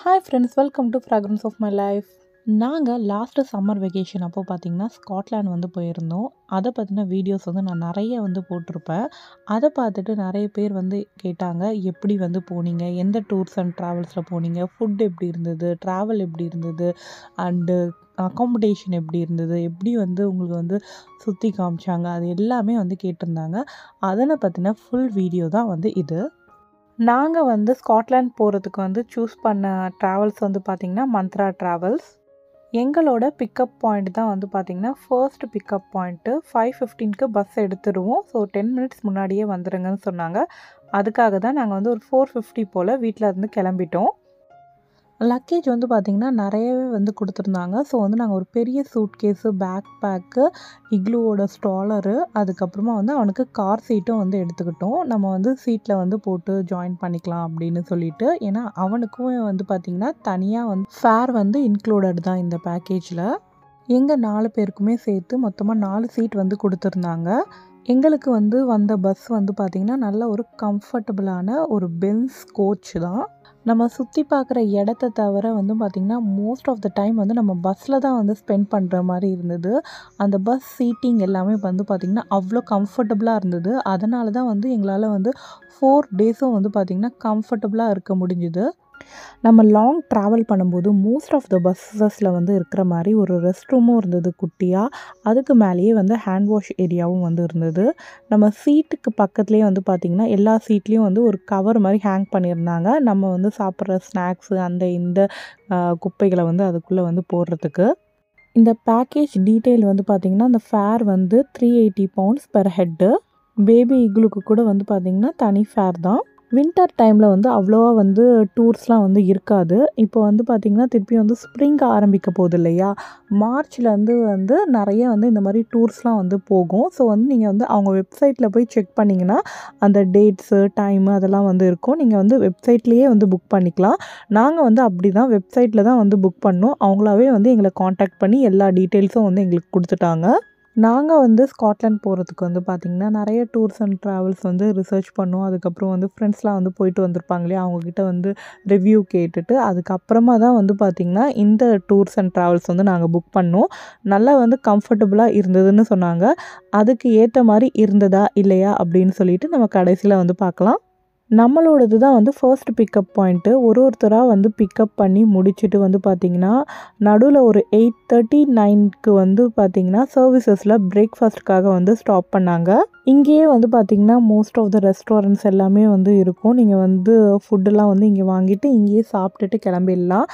hi friends welcome to fragrance of my life நாங்கள் last summer vacation அப்போ பார்த்தீங்கன்னா Scotland வந்து போயிருந்தோம் அதை பற்றின வீடியோஸ் வந்து நான் நிறைய வந்து போட்டிருப்பேன் அதை பார்த்துட்டு நிறைய பேர் வந்து கேட்டாங்க எப்படி வந்து போனீங்க எந்த டூர்ஸ் அண்ட் ட்ராவல்ஸில் போனீங்க ஃபுட் எப்படி இருந்தது ட்ராவல் எப்படி இருந்தது அண்டு அக்காமடேஷன் எப்படி இருந்தது எப்படி வந்து உங்களுக்கு வந்து சுற்றி காமிச்சாங்க அது எல்லாமே வந்து கேட்டிருந்தாங்க அதனை பற்றின ஃபுல் வீடியோ தான் வந்து இது நாங்கள் வந்து ஸ்காட்லாண்ட் போகிறதுக்கு வந்து சூஸ் பண்ண ட்ராவல்ஸ் வந்து பார்த்திங்கன்னா மந்த்ரா ட்ராவல்ஸ் எங்களோட பிக்கப் பாயிண்ட் தான் வந்து பார்த்திங்கன்னா ஃபர்ஸ்ட் பிக்கப் பாயிண்ட்டு ஃபைவ் ஃபிஃப்டீனுக்கு பஸ் எடுத்துருவோம் ஸோ டென் மினிட்ஸ் முன்னாடியே வந்துடுங்கன்னு சொன்னாங்க அதுக்காக தான் நாங்கள் வந்து ஒரு ஃபோர் ஃபிஃப்டி போல் வீட்டில் இருந்து கிளம்பிட்டோம் லக்கேஜ் வந்து பார்த்திங்கன்னா நிறையவே வந்து கொடுத்துருந்தாங்க ஸோ வந்து நாங்கள் ஒரு பெரிய சூட் கேஸு பேக் பேக்கு இக்லூவோட ஸ்டாலரு அதுக்கப்புறமா வந்து அவனுக்கு கார் சீட்டும் வந்து எடுத்துக்கிட்டோம் நம்ம வந்து சீட்டில் வந்து போட்டு ஜாயின் பண்ணிக்கலாம் அப்படின்னு சொல்லிட்டு ஏன்னா அவனுக்கும் வந்து பார்த்திங்கன்னா தனியாக வந்து ஃபேர் வந்து இன்க்ளூடட் தான் இந்த பேக்கேஜில் எங்கள் நாலு பேருக்குமே சேர்த்து மொத்தமாக நாலு சீட் வந்து கொடுத்துருந்தாங்க எங்களுக்கு வந்து வந்த பஸ் வந்து பார்த்திங்கன்னா நல்ல ஒரு கம்ஃபர்டபுளான ஒரு பென்ஸ் கோச் தான் நம்ம சுற்றி பார்க்குற இடத்த தவிர வந்து பார்த்திங்கன்னா மோஸ்ட் ஆஃப் த டைம் வந்து நம்ம பஸ்ஸில் தான் வந்து ஸ்பெண்ட் பண்ணுற மாதிரி இருந்தது அந்த பஸ் சீட்டிங் எல்லாமே வந்து பார்த்திங்கன்னா அவ்வளோ கம்ஃபர்டபுளாக இருந்தது அதனால தான் வந்து எங்களால் வந்து ஃபோர் டேஸும் வந்து பார்த்திங்கன்னா கம்ஃபர்டபுளாக இருக்க முடிஞ்சுது நம்ம லாங் ட்ராவல் பண்ணும்போது மோஸ்ட் ஆஃப் த பஸ்ஸஸில் வந்து இருக்கிற மாதிரி ஒரு ரெஸ்ட் ரூமும் இருந்தது குட்டியாக அதுக்கு மேலேயே வந்து ஹேண்ட் வாஷ் ஏரியாவும் வந்து இருந்தது நம்ம சீட்டுக்கு பக்கத்துலேயே வந்து பார்த்திங்கன்னா எல்லா சீட்லேயும் வந்து ஒரு கவர் மாதிரி ஹேங் பண்ணியிருந்தாங்க நம்ம வந்து சாப்பிட்ற ஸ்நாக்ஸு அந்த இந்த குப்பைகளை வந்து அதுக்குள்ளே வந்து போடுறதுக்கு இந்த பேக்கேஜ் டீட்டெயில் வந்து பார்த்திங்கன்னா அந்த ஃபேர் வந்து three eighty pounds per head baby இக்லுக்கு கூட வந்து பார்த்திங்கன்னா தனி ஃபேர் தான் வின்டர் டைமில் வந்து அவ்வளோவா வந்து டூர்ஸ்லாம் வந்து இருக்காது இப்போ வந்து பார்த்திங்கன்னா திருப்பி வந்து ஸ்ப்ரிங் ஆரம்பிக்க போகுது இல்லையா மார்ச்லேருந்து வந்து நிறைய வந்து இந்த மாதிரி டூர்ஸ்லாம் வந்து போகும் ஸோ வந்து நீங்கள் வந்து அவங்க வெப்சைட்டில் போய் செக் பண்ணிங்கன்னா அந்த டேட்ஸு டைமு அதெல்லாம் வந்து இருக்கும் நீங்கள் வந்து வெப்சைட்லேயே வந்து புக் பண்ணிக்கலாம் நாங்கள் வந்து அப்படி தான் வெப்சைட்டில் தான் வந்து புக் பண்ணோம் அவங்களாவே வந்து எங்களை காண்டாக்ட் பண்ணி எல்லா டீட்டெயில்ஸும் வந்து எங்களுக்கு கொடுத்துட்டாங்க நாங்கள் வந்து ஸ்காட்லாண்ட் போகிறதுக்கு வந்து பார்த்திங்கன்னா நிறைய டூர்ஸ் அண்ட் ட்ராவல்ஸ் வந்து ரிசர்ச் பண்ணோம் அதுக்கப்புறம் வந்து ஃப்ரெண்ட்ஸ்லாம் வந்து போயிட்டு வந்திருப்பாங்க இல்லையா அவங்கக்கிட்ட வந்து ரிவ்யூ கேட்டுட்டு அதுக்கப்புறமா தான் வந்து பார்த்திங்கன்னா இந்த டூர்ஸ் அண்ட் ட்ராவல்ஸ் வந்து நாங்கள் புக் பண்ணோம் நல்லா வந்து கம்ஃபர்டபுளாக இருந்ததுன்னு சொன்னாங்க அதுக்கு ஏற்ற மாதிரி இருந்ததா இல்லையா அப்படின்னு சொல்லிட்டு நம்ம கடைசியில் வந்து பார்க்கலாம் நம்மளோடது தான் வந்து ஃபர்ஸ்ட் பிக்கப் பாயிண்ட்டு ஒரு ஒருத்தராக வந்து பிக்கப் பண்ணி முடிச்சுட்டு வந்து பார்த்திங்கன்னா நடுவில் ஒரு எயிட் தேர்ட்டி நைனுக்கு வந்து பார்த்திங்கன்னா சர்வீசஸில் பிரேக்ஃபாஸ்ட்டுக்காக வந்து ஸ்டாப் பண்ணாங்க இங்கேயே வந்து பார்த்திங்கன்னா மோஸ்ட் ஆஃப் த ரெஸ்டாரண்ட்ஸ் எல்லாமே வந்து இருக்கும் நீங்கள் வந்து ஃபுட்டெல்லாம் வந்து இங்கே வாங்கிட்டு இங்கேயே சாப்பிட்டுட்டு கிளம்பிடலாம்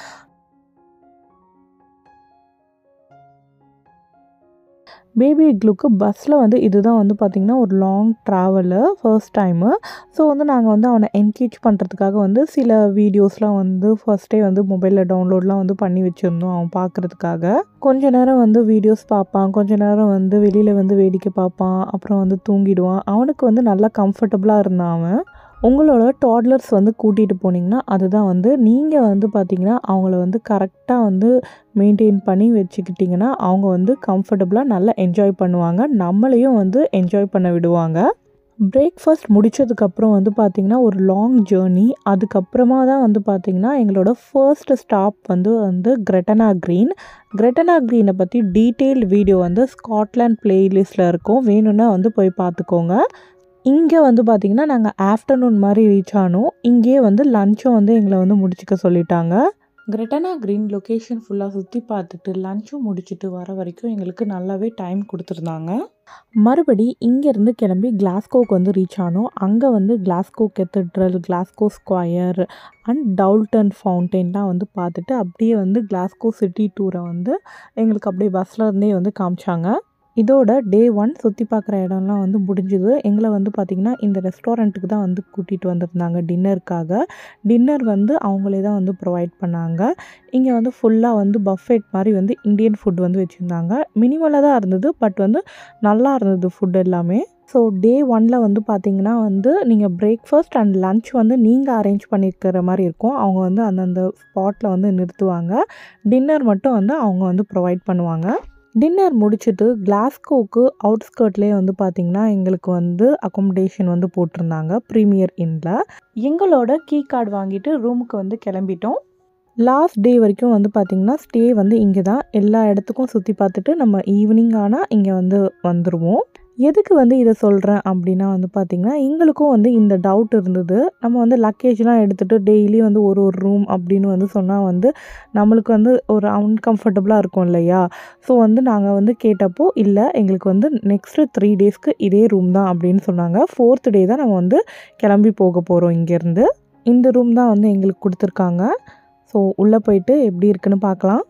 பேபி இக்லுக்கு பஸ்ஸில் வந்து இதுதான் வந்து பார்த்திங்கன்னா ஒரு long travel first time so வந்து நாங்கள் வந்து அவனை என்கேஜ் பண்ணுறதுக்காக வந்து சில வீடியோஸ்லாம் வந்து ஃபர்ஸ்ட்டே வந்து மொபைலில் டவுன்லோட்லாம் வந்து பண்ணி வச்சுருந்தோம் அவன் பார்க்குறதுக்காக கொஞ்ச நேரம் வந்து வீடியோஸ் பார்ப்பான் கொஞ்ச நேரம் வந்து வெளியில் வந்து வேடிக்கை பார்ப்பான் அப்புறம் வந்து தூங்கிடுவான் அவனுக்கு வந்து நல்லா கம்ஃபர்டபுளாக இருந்தான் அவன் உங்களோட டாட்லர்ஸ் வந்து கூட்டிகிட்டு போனீங்கன்னா அதுதான் வந்து நீங்கள் வந்து பார்த்திங்கன்னா அவங்கள வந்து கரெக்டாக வந்து மெயின்டைன் பண்ணி வச்சுக்கிட்டிங்கன்னா அவங்க வந்து கம்ஃபர்டபுளாக நல்லா என்ஜாய் பண்ணுவாங்க நம்மளையும் வந்து என்ஜாய் பண்ண விடுவாங்க பிரேக்ஃபாஸ்ட் முடித்ததுக்கப்புறம் வந்து பார்த்திங்கன்னா ஒரு லாங் ஜேர்னி அதுக்கப்புறமா தான் வந்து பார்த்திங்கன்னா எங்களோட ஃபர்ஸ்ட் ஸ்டாப் வந்து வந்து கிரெட்டனா க்ரீன் கிரெட்டனா க்ரீனை பற்றி டீட்டெயில் வீடியோ வந்து ஸ்காட்லாண்ட் பிளேலிஸ்ட்டில் இருக்கும் வேணும்னா வந்து போய் பார்த்துக்கோங்க இங்கே வந்து பார்த்திங்கன்னா நாங்கள் ஆஃப்டர்நூன் மாதிரி ரீச் ஆனோம் இங்கேயே வந்து லஞ்சும் வந்து எங்களை வந்து முடிச்சுக்க சொல்லிட்டாங்க கிரெட்டனா க்ரீன் லொக்கேஷன் ஃபுல்லாக சுற்றி பார்த்துட்டு லஞ்சும் முடிச்சுட்டு வர வரைக்கும் எங்களுக்கு நல்லாவே டைம் கொடுத்துருந்தாங்க மறுபடி இங்கேருந்து கிளம்பி கிளாஸ்கோக்கு வந்து ரீச் ஆனோம் அங்கே வந்து Glasgow cathedral Glasgow square and Doulton ஃபவுண்டெயின்லாம் வந்து பார்த்துட்டு அப்படியே வந்து கிளாஸ்கோ சிட்டி டூரை வந்து எங்களுக்கு அப்படியே பஸ்ஸில் இருந்தே வந்து காமிச்சாங்க இதோட டே ஒன் சுற்றி பார்க்குற இடம்லாம் வந்து முடிஞ்சுது எங்களை வந்து பார்த்திங்கன்னா இந்த ரெஸ்டாரண்ட்டுக்கு தான் வந்து கூட்டிகிட்டு வந்திருந்தாங்க டின்னருக்காக டின்னர் வந்து அவங்களே தான் வந்து ப்ரொவைட் பண்ணாங்க இங்கே வந்து ஃபுல்லாக வந்து பஃபெட் மாதிரி வந்து இந்தியன் ஃபுட் வந்து வச்சுருந்தாங்க மினிமலாக தான் இருந்தது பட் வந்து நல்லா இருந்தது ஃபுட் எல்லாமே ஸோ டே ஒனில் வந்து பார்த்திங்கன்னா வந்து நீங்கள் பிரேக்ஃபாஸ்ட் அண்ட் லன்ச் வந்து நீங்கள் அரேஞ்ச் பண்ணிக்கிற மாதிரி இருக்கும் அவங்க வந்து அந்தந்த ஸ்பாட்டில் வந்து நிறுத்துவாங்க டின்னர் மட்டும் வந்து அவங்க வந்து ப்ரொவைட் பண்ணுவாங்க டின்னர் முடிச்சுட்டு கிளாஸ்கோக்கு அவுட்ஸ்கர்ட்லேயே வந்து பார்த்திங்கன்னா எங்களுக்கு வந்து அக்காமடேஷன் வந்து போட்டிருந்தாங்க ப்ரீமியர் இன்னில் எங்களோட கீ கார்டு வாங்கிட்டு ரூமுக்கு வந்து கிளம்பிட்டோம் லாஸ்ட் டே வரைக்கும் வந்து பார்த்திங்கன்னா ஸ்டே வந்து இங்கே தான் எல்லா இடத்துக்கும் சுற்றி பார்த்துட்டு நம்ம ஈவினிங் ஆனால் இங்கே வந்து வந்துடுவோம் எதுக்கு வந்து இதை சொல்கிறேன் அப்படின்னா வந்து பார்த்திங்கன்னா எங்களுக்கும் வந்து இந்த டவுட் இருந்தது நம்ம வந்து லக்கேஜ்லாம் எடுத்துகிட்டு டெய்லி வந்து ஒரு ஒரு ரூம் அப்படின்னு வந்து சொன்னால் வந்து நம்மளுக்கு வந்து ஒரு அன்கம்ஃபர்டபுளாக இருக்கும் இல்லையா ஸோ வந்து நாங்கள் வந்து கேட்டப்போ இல்லை எங்களுக்கு வந்து நெக்ஸ்ட்டு த்ரீ டேஸ்க்கு இதே ரூம் தான் அப்படின்னு சொன்னாங்க ஃபோர்த் டே தான் நம்ம வந்து கிளம்பி போக போகிறோம் இங்கேருந்து இந்த ரூம் தான் வந்து எங்களுக்கு கொடுத்துருக்காங்க ஸோ உள்ளே போயிட்டு எப்படி இருக்குன்னு பார்க்கலாம்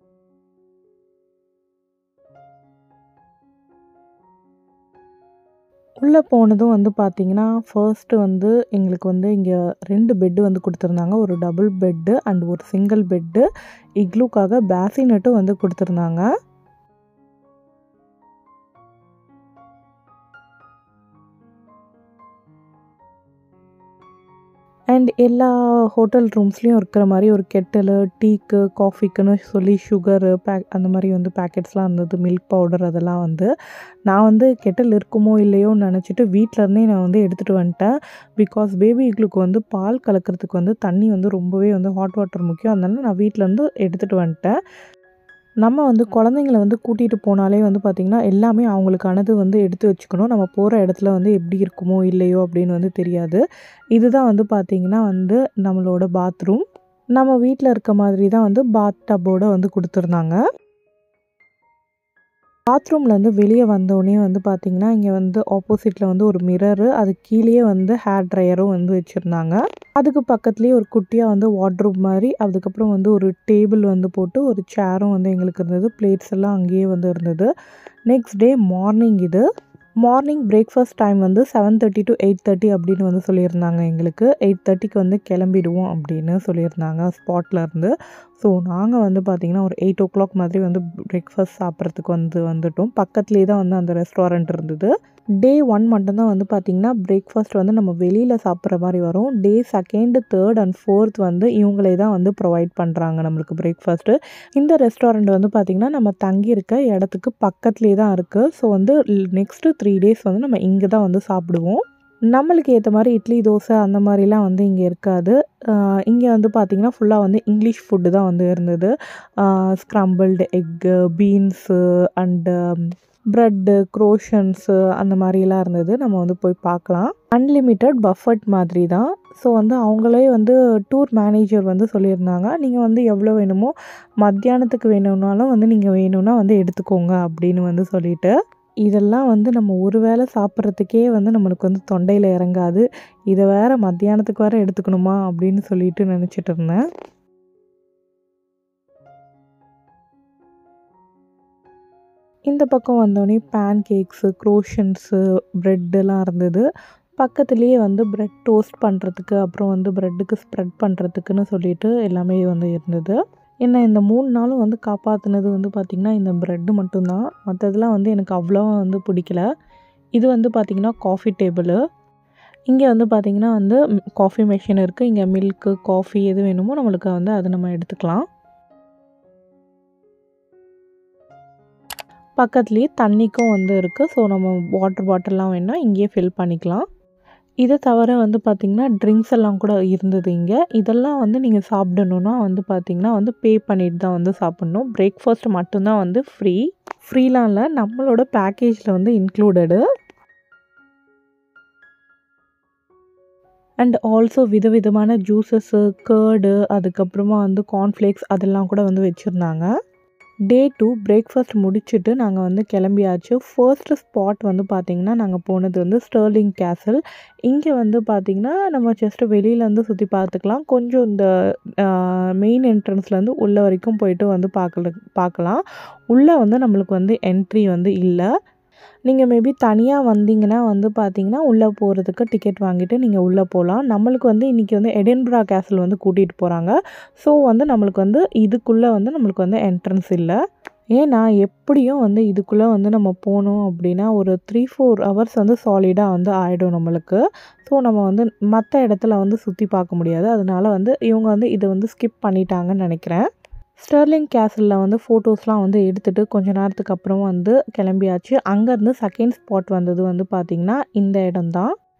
உள்ளே போனதும் வந்து பார்த்திங்கன்னா ஃபர்ஸ்ட்டு வந்து எங்களுக்கு வந்து இங்கே ரெண்டு பெட்டு வந்து கொடுத்துருந்தாங்க ஒரு டபுள் பெட்டு அண்ட் ஒரு சிங்கிள் பெட்டு இக்லூக்காக பேசினட்டும் வந்து கொடுத்துருந்தாங்க அண்ட் எல்லா ஹோட்டல் ரூம்ஸ்லேயும் இருக்கிற மாதிரி ஒரு கெட்டலு டீக்கு காஃபிக்குன்னு சொல்லி சுகரு பேக் அந்த மாதிரி வந்து பேக்கெட்ஸ்லாம் இருந்தது மில்க் பவுடர் அதெல்லாம் வந்து நான் வந்து கெட்டல் இருக்குமோ இல்லையோன்னு நினச்சிட்டு வீட்டிலருந்தே நான் வந்து எடுத்துகிட்டு வந்துட்டேன் பிகாஸ் பேபிகளுக்கு வந்து பால் கலக்கிறதுக்கு வந்து தண்ணி வந்து ரொம்பவே வந்து ஹாட் வாட்டர் முக்கியம் அதனால நான் வீட்டிலேருந்து எடுத்துகிட்டு வந்துட்டேன் நம்ம வந்து குழந்தைங்கள வந்து கூட்டிகிட்டு போனாலே வந்து பார்த்திங்கன்னா எல்லாமே அவங்களுக்கானது வந்து எடுத்து வச்சுக்கணும் நம்ம போகிற இடத்துல வந்து எப்படி இருக்குமோ இல்லையோ அப்படின்னு வந்து தெரியாது இதுதான் வந்து பார்த்திங்கன்னா வந்து நம்மளோட பாத்ரூம் நம்ம வீட்டில் இருக்க மாதிரி தான் வந்து பாத் டப்போடு வந்து கொடுத்துருந்தாங்க பாத்ரூம்லேருந்து வெளியே வந்தோடனே வந்து பார்த்திங்கன்னா இங்கே வந்து ஆப்போசிட்டில் வந்து ஒரு மிரரு அது கீழேயே வந்து ஹேர் ட்ரையரும் வந்து வச்சுருந்தாங்க அதுக்கு பக்கத்துலேயே ஒரு குட்டியாக வந்து வாட்ரூப் மாதிரி அதுக்கப்புறம் வந்து ஒரு டேபிள் வந்து போட்டு ஒரு சேரும் வந்து எங்களுக்கு இருந்தது பிளேட்ஸ் எல்லாம் அங்கேயே வந்து இருந்தது நெக்ஸ்ட் டே மார்னிங் இது மார்னிங் பிரேக்ஃபாஸ்ட் டைம் வந்து seven thirty to eight thirty அப்படின்னு வந்து சொல்லியிருந்தாங்க எங்களுக்கு எயிட் தேர்ட்டிக்கு வந்து கிளம்பிடுவோம் அப்படின்னு சொல்லியிருந்தாங்க ஸ்பாட்டில் இருந்து ஸோ நாங்கள் வந்து பார்த்திங்கன்னா ஒரு எயிட் ஓ கிளாக் மாதிரி வந்து பிரேக்ஃபாஸ்ட் சாப்பிட்றதுக்கு வந்து வந்துட்டோம் பக்கத்துலேயே தான் வந்து அந்த ரெஸ்டாரண்ட் இருந்தது டே ஒன் மட்டும்தான் வந்து பார்த்திங்கன்னா பிரேக்ஃபாஸ்ட் வந்து நம்ம வெளியில் சாப்பிட்ற மாதிரி வரும் day second third and fourth வந்து இவங்களே தான் வந்து ப்ரொவைட் பண்ணுறாங்க நம்மளுக்கு பிரேக்ஃபாஸ்ட்டு இந்த ரெஸ்டாரண்ட் வந்து பார்த்திங்கன்னா நம்ம தங்கியிருக்க இடத்துக்கு பக்கத்துலேயே தான் இருக்குது ஸோ வந்து நெக்ஸ்ட்டு த்ரீ டேஸ் வந்து நம்ம இங்கே தான் வந்து சாப்பிடுவோம் நம்மளுக்கு ஏற்ற மாதிரி இட்லி தோசை அந்த மாதிரிலாம் வந்து இங்கே இருக்காது இங்கே வந்து பார்த்திங்கன்னா ஃபுல்லாக வந்து இங்கிலீஷ் ஃபுட்டு தான் வந்து இருந்தது scrambled egg beans and bread croissants அந்த மாதிரிலாம் இருந்தது நம்ம வந்து போய் பார்க்கலாம் அன்லிமிட்டட் பஃபட் மாதிரி தான் ஸோ வந்து அவங்களே வந்து டூர் மேனேஜர் வந்து சொல்லியிருந்தாங்க நீங்கள் வந்து எவ்வளோ வேணுமோ மத்தியானத்துக்கு வேணும்னாலும் வந்து நீங்கள் வேணும்னா வந்து எடுத்துக்கோங்க அப்படின்னு வந்து சொல்லிட்டு இதெல்லாம் வந்து நம்ம ஒரு வேளை சாப்பிட்றதுக்கே வந்து நம்மளுக்கு வந்து தொண்டையில் இறங்காது இதை வேறு மத்தியானத்துக்கு வேறு எடுத்துக்கணுமா அப்படின்னு சொல்லிட்டு நினச்சிட்டு இருந்தேன் இந்த பக்கம் வந்தோடனே பேன் கேக்ஸு க்ரோஷன்ஸு ப்ரெட்டெல்லாம் இருந்தது பக்கத்துலேயே வந்து ப்ரெட் டோஸ்ட் பண்ணுறதுக்கு அப்புறம் வந்து ப்ரெட்டுக்கு ஸ்ப்ரெட் பண்ணுறதுக்குன்னு சொல்லிட்டு எல்லாமே வந்து இருந்தது என்ன இந்த மூணு நாளும் வந்து காப்பாற்றினது வந்து பார்த்திங்கன்னா இந்த ப்ரெட்டு மட்டும்தான் மற்றதெல்லாம் வந்து எனக்கு அவ்வளோவா வந்து பிடிக்கல இது வந்து பார்த்திங்கன்னா காஃபி டேபிளு இங்கே வந்து பார்த்திங்கன்னா வந்து காஃபி மெஷின் இருக்குது இங்கே மில்க்கு காஃபி எது வேணுமோ நம்மளுக்கு வந்து அதை நம்ம எடுத்துக்கலாம் பக்கத்துலேயே தண்ணிக்கும் வந்து இருக்குது ஸோ நம்ம வாட்டர் பாட்டில்லாம் வேணால் இங்கேயே ஃபில் பண்ணிக்கலாம் இதை தவிர வந்து பார்த்திங்கன்னா ட்ரிங்க்ஸ் எல்லாம் கூட இருந்தது இங்கே இதெல்லாம் வந்து நீங்கள் சாப்பிடணுன்னா வந்து பார்த்திங்கன்னா வந்து பே பண்ணிட்டு தான் வந்து சாப்பிட்ணும் பிரேக்ஃபாஸ்ட் மட்டும்தான் வந்து ஃப்ரீ ஃப்ரீலாம் இல்லை நம்மளோட பேக்கேஜில் வந்து இன்க்ளூடடு அண்ட் ஆல்சோ விதவிதமான ஜூஸஸ்ஸு கேர்டு அதுக்கப்புறமா வந்து கார்ன்ஃப்ளேக்ஸ் அதெல்லாம் கூட வந்து வச்சுருந்தாங்க டே டூ பிரேக்ஃபாஸ்ட் முடிச்சுட்டு நாங்கள் வந்து கிளம்பியாச்சு ஃபர்ஸ்ட்டு ஸ்பாட் வந்து பார்த்திங்கன்னா நாங்கள் போனது வந்து ஸ்டர்லிங் கேசல் இங்கே வந்து பார்த்திங்கன்னா நம்ம ஜஸ்ட்டு வெளியிலேருந்து சுற்றி பார்த்துக்கலாம் கொஞ்சம் இந்த மெயின் என்ட்ரன்ஸ்லேருந்து உள்ளே வரைக்கும் போயிட்டு வந்து பார்க்கல பார்க்கலாம் உள்ளே வந்து நம்மளுக்கு வந்து என்ட்ரி வந்து இல்லை நீங்கள் மேபி தனியாக வந்தீங்கன்னா வந்து பார்த்தீங்கன்னா உள்ளே போகிறதுக்கு டிக்கெட் வாங்கிட்டு நீங்கள் உள்ளே போகலாம் நம்மளுக்கு வந்து இன்றைக்கி வந்து எடின்பரா கேசல் வந்து கூட்டிகிட்டு போகிறாங்க ஸோ வந்து நம்மளுக்கு வந்து இதுக்குள்ளே வந்து நம்மளுக்கு வந்து என்ட்ரன்ஸ் இல்லை ஏன்னா எப்படியும் வந்து இதுக்குள்ளே வந்து நம்ம போனோம் அப்படின்னா ஒரு த்ரீ ஃபோர் ஹவர்ஸ் வந்து சாலிடாக வந்து ஆகிடும் நம்மளுக்கு ஸோ நம்ம வந்து மற்ற இடத்துல வந்து சுற்றி பார்க்க முடியாது அதனால வந்து இவங்க வந்து இதை வந்து ஸ்கிப் பண்ணிட்டாங்கன்னு நினைக்கிறேன் ஸ்டெர்லிங் கேசலில் வந்து ஃபோட்டோஸ்லாம் வந்து எடுத்துகிட்டு கொஞ்ச நேரத்துக்கு அப்புறம் வந்து கிளம்பியாச்சு அங்கேருந்து செகண்ட் ஸ்பாட் வந்தது வந்து பார்த்திங்கன்னா இந்த இடம்தான்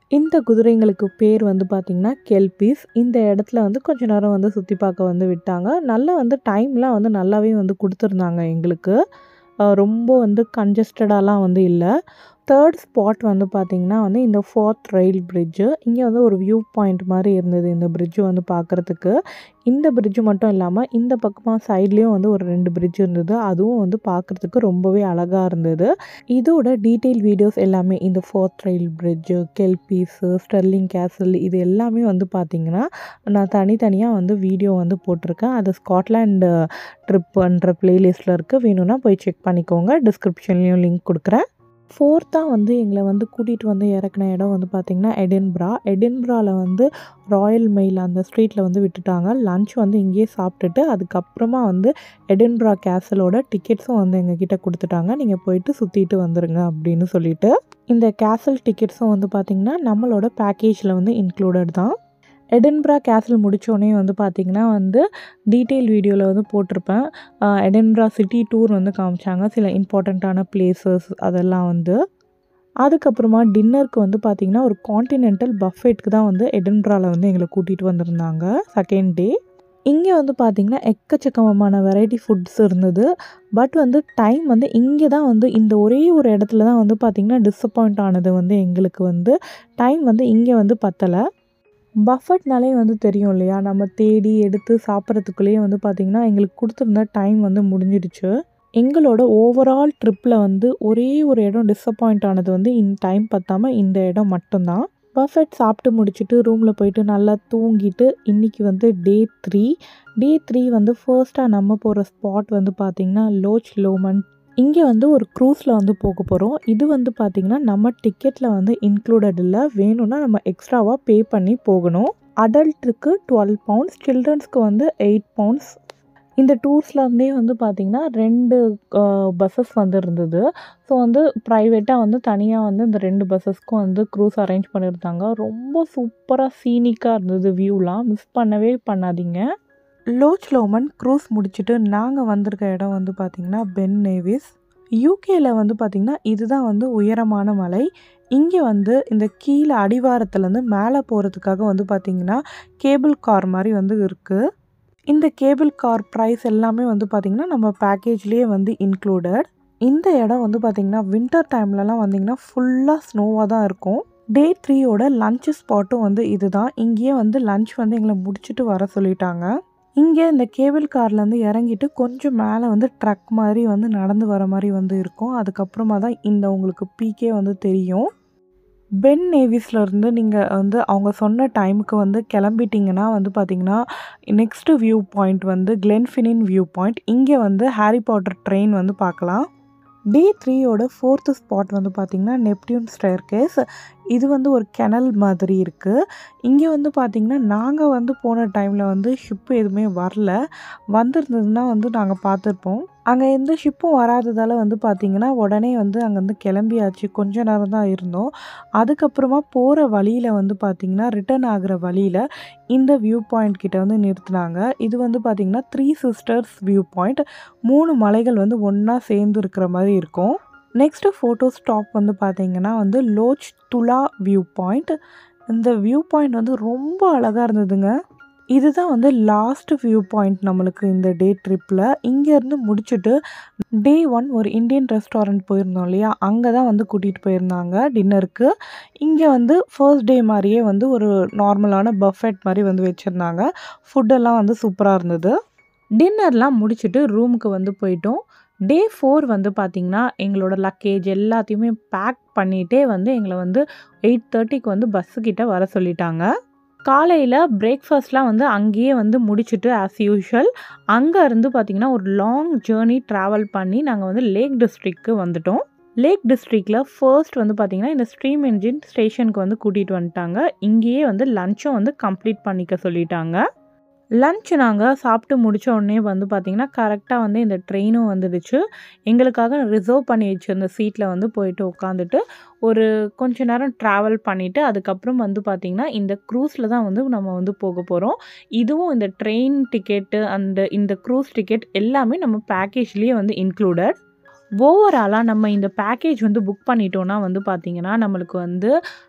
இந்த குதிரைங்களுக்கு பேர் வந்து பார்த்திங்கன்னா கெல்பீஸ் இந்த இடத்துல வந்து கொஞ்ச நேரம் வந்து சுற்றி பார்க்க வந்து விட்டாங்க நல்லா வந்து டைம்லாம் வந்து நல்லாவே வந்து கொடுத்துருந்தாங்க எங்களுக்கு அஹ் ரொம்ப வந்து கன்ஜஸ்டடாலாம் வந்து இல்லை தேர்ட் ஸ்பாட் வந்து பார்த்திங்கன்னா வந்து இந்த ஃபோர்த் ரயில் பிரிட்ஜு இங்கே வந்து ஒரு வியூ பாயிண்ட் மாதிரி இருந்தது இந்த பிரிட்ஜு வந்து பார்க்குறதுக்கு இந்த பிரிட்ஜு மட்டும் இல்லாமல் இந்த பக்கமாக சைட்லேயும் வந்து ஒரு ரெண்டு பிரிட்ஜ் இருந்தது அதுவும் வந்து பார்க்குறதுக்கு ரொம்பவே அழகாக இருந்தது இதோட டீட்டெயில் வீடியோஸ் எல்லாமே இந்த Forth rail bridge Kelpies Stirling castle இது எல்லாமே வந்து பார்த்திங்கன்னா நான் தனித்தனியாக வந்து வீடியோ வந்து போட்டிருக்கேன் அது ஸ்காட்லாண்டு ட்ரிப்புன்ற பிளேலிஸ்ட்டில் இருக்குது வேணும்னா போய் செக் பண்ணிக்கோங்க டிஸ்கிரிப்ஷன்லேயும் லிங்க் கொடுக்குறேன் ஃபோர்த்தாக வந்து எங்களை வந்து கூட்டிகிட்டு வந்து இறக்குன இடம் வந்து பார்த்திங்கன்னா எடின்பரா எடின்பராவில் வந்து ராயல் மெயில் அந்த ஸ்ட்ரீட்டில் வந்து விட்டுட்டாங்க லன்ச் வந்து இங்கேயே சாப்பிட்டுட்டு அதுக்கப்புறமா வந்து எடின்பரா கேசலோட டிக்கெட்ஸும் வந்து எங்ககிட்ட கொடுத்துட்டாங்க நீங்கள் போயிட்டு சுற்றிட்டு வந்துடுங்க அப்படின்னு சொல்லிட்டு இந்த கேசல் டிக்கெட்ஸும் வந்து பார்த்திங்கன்னா நம்மளோட பேக்கேஜில் வந்து இன்க்ளூடட் தான் எடின்பரா கேசல் முடித்தோடனே வந்து பார்த்திங்கன்னா வந்து டீட்டெயில் வீடியோவில் வந்து போட்டிருப்பேன் ஆஹ் எடின்பரா சிட்டி டூர் வந்து காமிச்சாங்க சில இம்பார்ட்டண்ட்டான பிளேசஸ் அதெல்லாம் வந்து அதுக்கப்புறமா டின்னருக்கு வந்து பார்த்திங்கன்னா ஒரு காண்டினென்டல் பஃபெட்க்கு தான் வந்து எடின்பராவில் வந்து எங்களை கூட்டிகிட்டு வந்திருந்தாங்க செகண்ட் டே இங்கே வந்து பார்த்திங்கன்னா எக்கச்சக்கமான வெரைட்டி ஃபுட்ஸ் இருந்தது பட் வந்து டைம் வந்து இங்கே தான் வந்து இந்த ஒரே ஒரு இடத்துல தான் வந்து பார்த்திங்கன்னா டிஸப்பாயிண்ட் ஆனது வந்து எங்களுக்கு வந்து டைம் வந்து இங்கே வந்து பத்தலை பஃபட்னாலே வந்து தெரியும் இல்லையா நம்ம தேடி எடுத்து சாப்பிட்றதுக்குள்ளேயே வந்து பார்த்திங்கன்னா எங்களுக்கு கொடுத்துருந்த டைம் வந்து முடிஞ்சிடுச்சு எங்களோட ஓவரால் ட்ரிப்பில் வந்து ஒரே ஒரு இடம் டிஸப்பாயிண்ட் ஆனது வந்து இன் டைம் பத்தாமல் இந்த இடம் மட்டும்தான் பர்ஃபெக்ட் சாப்பிட்டு முடிச்சுட்டு ரூமில் போயிட்டு நல்லா தூங்கிட்டு இன்றைக்கி வந்து டே த்ரீ டே த்ரீ வந்து ஃபர்ஸ்ட்டாக நம்ம போகிற ஸ்பாட் வந்து பார்த்திங்கன்னா லோச் லோமன் இங்கே வந்து ஒரு க்ரூஸில் வந்து போக போகிறோம் இது வந்து பார்த்திங்கன்னா நம்ம டிக்கெட்டில் வந்து இன்க்ளூடட் இல்லை வேணும்னா நம்ம எக்ஸ்ட்ராவாக பே பண்ணி போகணும் அடல்ட்டுக்கு டுவெல் பவுண்ட்ஸ் சில்ட்ரன்ஸ்க்கு வந்து எயிட் பவுண்ட்ஸ் இந்த டூர்ஸ்லேருந்தே வந்து பார்த்திங்கன்னா ரெண்டு பஸ்ஸஸ் வந்து இருந்தது ஸோ வந்து ப்ரைவேட்டாக வந்து தனியாக வந்து இந்த ரெண்டு பஸ்ஸஸ்க்கும் வந்து க்ரூஸ் அரேஞ்ச் பண்ணியிருந்தாங்க ரொம்ப சூப்பராக சீனிக்காக இருந்தது வியூலாம் மிஸ் பண்ணவே பண்ணாதீங்க லோச் லோமன் க்ரூஸ் முடிச்சுட்டு நாங்கள் வந்திருக்க இடம் வந்து பார்த்திங்கன்னா பென் நேவிஸ் யூகேல வந்து பார்த்திங்கன்னா இதுதான் வந்து உயரமான மலை இங்கே வந்து இந்த கீழே அடிவாரத்துலேருந்து மேலே போகிறதுக்காக வந்து பார்த்திங்கன்னா கேபிள் கார் மாதிரி வந்து இருக்குது இந்த கேபிள் கார் ப்ரைஸ் எல்லாமே வந்து பார்த்திங்கன்னா நம்ம பேக்கேஜ்லேயே வந்து இன்க்ளூடட் இந்த இடம் வந்து பார்த்திங்கன்னா வின்டர் டைம்லலாம் வந்திங்கன்னா ஃபுல்லாக ஸ்னோவாக தான் இருக்கும் டே த்ரீயோட லஞ்ச் ஸ்பாட்டும் வந்து இதுதான் இங்கேயே வந்து லஞ்ச் வந்து எங்களை முடிச்சுட்டு வர சொல்லிட்டாங்க இங்கே இந்த கேபிள் கார்லேருந்து இறங்கிட்டு கொஞ்சம் மேலே வந்து ட்ரக் மாதிரி வந்து நடந்து வர மாதிரி வந்து இருக்கும் அதுக்கப்புறமா தான் இந்த உங்களுக்கு பீக்கே வந்து தெரியும் பென் நேவிஸ்லேருந்து நீங்கள் வந்து அவங்க சொன்ன டைமுக்கு வந்து கிளம்பிட்டிங்கன்னா வந்து பார்த்தீங்கன்னா நெக்ஸ்ட்டு வியூ பாயிண்ட் வந்து கிளென்ஃபினின் வியூ பாயிண்ட் இங்கே வந்து ஹாரி பாட்டர் ட்ரெயின் வந்து பார்க்கலாம் டே த்ரீயோட ஃபோர்த்து ஸ்பாட் வந்து பார்த்திங்கன்னா நெப்டியூன் ஸ்டேர் கேஸ் இது வந்து ஒரு கெனல் மாதிரி இருக்குது இங்கே வந்து பார்த்திங்கன்னா நாங்கள் வந்து போன டைமில் வந்து ஷிப்பு எதுவுமே வரல வந்திருந்ததுன்னா வந்து நாங்கள் பார்த்துருப்போம் அங்கே எந்த ஷிப்பும் வராததால் வந்து பார்த்திங்கன்னா உடனே வந்து அங்கேருந்து கிளம்பியாச்சு கொஞ்ச நேரம் தான் இருந்தோம் அதுக்கப்புறமா போகிற வழியில் வந்து பார்த்திங்கன்னா ரிட்டர்ன் ஆகிற வழியில் இந்த வியூ பாயிண்ட் கிட்ட வந்து நிறுத்தினாங்க இது வந்து பார்த்திங்கன்னா த்ரீ சிஸ்டர்ஸ் வியூ பாயிண்ட் மூணு மலைகள் வந்து ஒன்றா சேர்ந்து இருக்கிற மாதிரி இருக்கும் நெக்ஸ்ட்டு ஃபோட்டோ ஸ்டாப் வந்து பார்த்திங்கன்னா வந்து லோச் துலா வியூ பாயிண்ட் இந்த வியூ பாயிண்ட் வந்து ரொம்ப அழகாக இருந்ததுங்க இதுதான் வந்து லாஸ்ட் வியூ பாயிண்ட் நம்மளுக்கு இந்த டே ட்ரிப்பில் இங்கேருந்து முடிச்சுட்டு டே ஒன் ஒரு இந்தியன் ரெஸ்டாரண்ட் போயிருந்தோம் இல்லையா அங்கே தான் வந்து கூட்டிகிட்டு போயிருந்தாங்க டின்னருக்கு இங்கே வந்து ஃபர்ஸ்ட் டே மாதிரியே வந்து ஒரு நார்மலான பஃபெட் மாதிரி வந்து வச்சுருந்தாங்க ஃபுட்டெல்லாம் வந்து சூப்பராக இருந்தது டின்னர்லாம் முடிச்சுட்டு ரூமுக்கு வந்து போயிட்டோம் டே ஃபோர் வந்து பார்த்திங்கன்னா எங்களோட லக்கேஜ் எல்லாத்தையுமே பேக் பண்ணிகிட்டே வந்து எங்களை வந்து எயிட் தேர்ட்டிக்கு வந்து பஸ்ஸுக்கிட்ட வர சொல்லிட்டாங்க காலையில் பிரேக்ஃபாஸ்ட்லாம் வந்து அங்கேயே வந்து முடிச்சுட்டு ஆஸ் யூஷுவல் அங்கே இருந்து பார்த்திங்கன்னா ஒரு லாங் ஜேர்னி ட்ராவல் பண்ணி நாங்கள் வந்து லேக் டிஸ்ட்ரிக்க்கு வந்துட்டோம் லேக் டிஸ்ட்ரிக்டில் ஃபர்ஸ்ட் வந்து பார்த்திங்கன்னா இந்த ஸ்ட்ரீம் என்ஜின் ஸ்டேஷனுக்கு வந்து கூட்டிகிட்டு வந்துட்டாங்க இங்கேயே வந்து லஞ்சும் வந்து கம்ப்ளீட் பண்ணிக்க சொல்லிட்டாங்க லன்ச் நாங்கள் சாப்பிட்டு முடித்த உடனே வந்து பார்த்திங்கன்னா கரெக்டாக வந்து இந்த ட்ரெயினும் வந்துடுச்சு எங்களுக்காக ரிசர்வ் பண்ணி வச்சுருந்த சீட்டில் வந்து போயிட்டு உட்காந்துட்டு ஒரு கொஞ்ச நேரம் ட்ராவல் பண்ணிவிட்டு அதுக்கப்புறம் வந்து பார்த்திங்கன்னா இந்த க்ரூஸில் தான் வந்து நம்ம வந்து போக போகிறோம் இதுவும் இந்த ட்ரெயின் டிக்கெட்டு அந்த இந்த க்ரூஸ் டிக்கெட் எல்லாமே நம்ம பேக்கேஜ்லேயே வந்து இன்க்ளூடட் ஓவராலாக நம்ம இந்த பேக்கேஜ் வந்து புக் பண்ணிட்டோன்னா வந்து பார்த்திங்கன்னா நம்மளுக்கு வந்து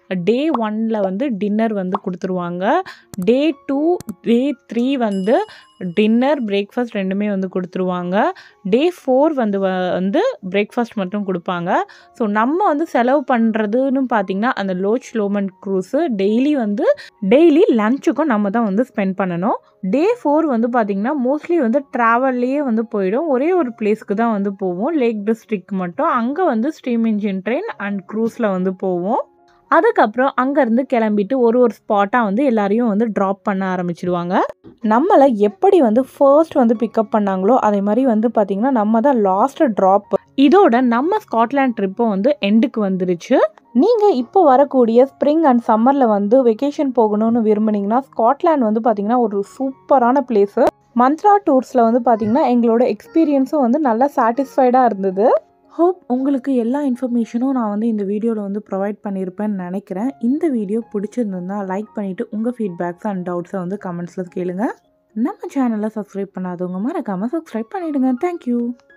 டே ஒனில் வந்து டின்னர் வந்து கொடுத்துருவாங்க டே டூ டே த்ரீ வந்து டின்னர் பிரேக்ஃபாஸ்ட் ரெண்டுமே வந்து கொடுத்துருவாங்க டே ஃபோர் வந்து வ- வந்து பிரேக்ஃபாஸ்ட் மட்டும் கொடுப்பாங்க ஸோ நம்ம வந்து செலவு பண்ணுறதுன்னு பார்த்தீங்கன்னா அந்த லோச் லோமன் க்ரூஸு டெய்லி வந்து டெய்லி லஞ்சுக்கும் நம்ம தான் வந்து ஸ்பெண்ட் பண்ணணும் டே ஃபோர் வந்து பார்த்திங்கன்னா மோஸ்ட்லி வந்து ட்ராவல்லையே வந்து போயிடும் ஒரே ஒரு பிளேஸ்க்கு தான் வந்து போவோம் லேக் டிஸ்ட்ரிக்ட் மட்டும் அங்கே வந்து ஸ்டீம் இன்ஜின் ட்ரெயின் அண்ட் க்ரூஸில் வந்து போவோம் அதுக்கப்புறம் அங்கேருந்து கிளம்பிட்டு ஒரு ஒரு ஸ்பாட்டாக வந்து எல்லாரையும் வந்து ட்ராப் பண்ண ஆரம்பிச்சிடுவாங்க நம்மளை எப்படி வந்து ஃபர்ஸ்ட் வந்து பிக்கப் பண்ணாங்களோ அதே மாதிரி வந்து பார்த்திங்கன்னா நம்ம தான் லாஸ்ட் ட்ராப் இதோட நம்ம ஸ்காட்லாண்ட் ட்ரிப்பும் வந்து எண்டுக்கு வந்துருச்சு நீங்கள் இப்போ வரக்கூடிய ஸ்ப்ரிங் அண்ட் சம்மரில் வந்து வெக்கேஷன் போகணும்னு விரும்புனீங்கன்னா ஸ்காட்லாண்ட் வந்து பார்த்திங்கன்னா ஒரு சூப்பரான பிளேஸு மந்த்ரா டூர்ஸில் வந்து பார்த்திங்கன்னா எங்களோட எக்ஸ்பீரியன்ஸும் வந்து நல்லா சாட்டிஸ்ஃபைடாக இருந்தது ஹோப் உங்களுக்கு எல்லா இன்ஃபர்மேஷனும் நான் வந்து இந்த வீடியோவில் வந்து ப்ரொவைட் பண்ணியிருப்பேன்னு நினைக்கிறேன் இந்த வீடியோ பிடிச்சிருந்தா லைக் பண்ணிவிட்டு உங்கள் ஃபீட்பேக்ஸ் அண்ட் டவுட்ஸை வந்து கமெண்ட்ஸில் கேளுங்க நம்ம சேனலை சப்ஸ்கிரைப் பண்ணாதவங்க மறக்காமல் சப்ஸ்கிரைப் பண்ணிவிடுங்க தேங்க்யூ